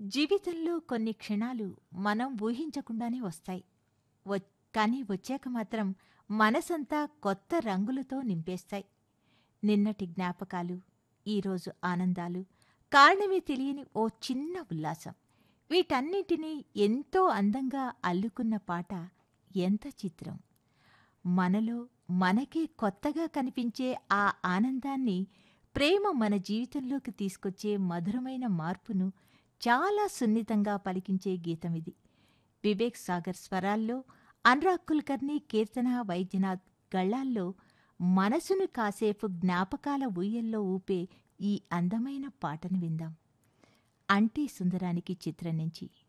జీవితంలో కొన్ని క్షణాలు మనం ఊహించకుండానే వస్తాయి వ- కానీ వచ్చాక మాత్రం మనసంతా కొత్త రంగులతో నింపేస్తాయి నిన్నటి జ్ఞాపకాలు ఈరోజు ఆనందాలు కారణమే తెలియని ఓ చిన్న ఉల్లాసం వీటన్నిటినీ ఎంతో అందంగా అల్లుకున్న పాట ఎంత చిత్రం మనలో మనకే కొత్తగా కనిపించే ఆ ఆనందాన్ని ప్రేమ మన జీవితంలోకి తీసుకొచ్చే మధురమైన మార్పును చాలా సున్నితంగా పలికించే గీతమిది వివేక్ సాగర్ స్వరాల్లో అనురాగ్ కుల్కర్ని కీర్తన వైద్యనాథ్ గళ్ళాల్లో మనసును కాసేపు జ్ఞాపకాల ఊయల్లో ఊపే ఈ అందమైన పాటను విందాం అంటీ సుందరానికి చిత్రం నుంచి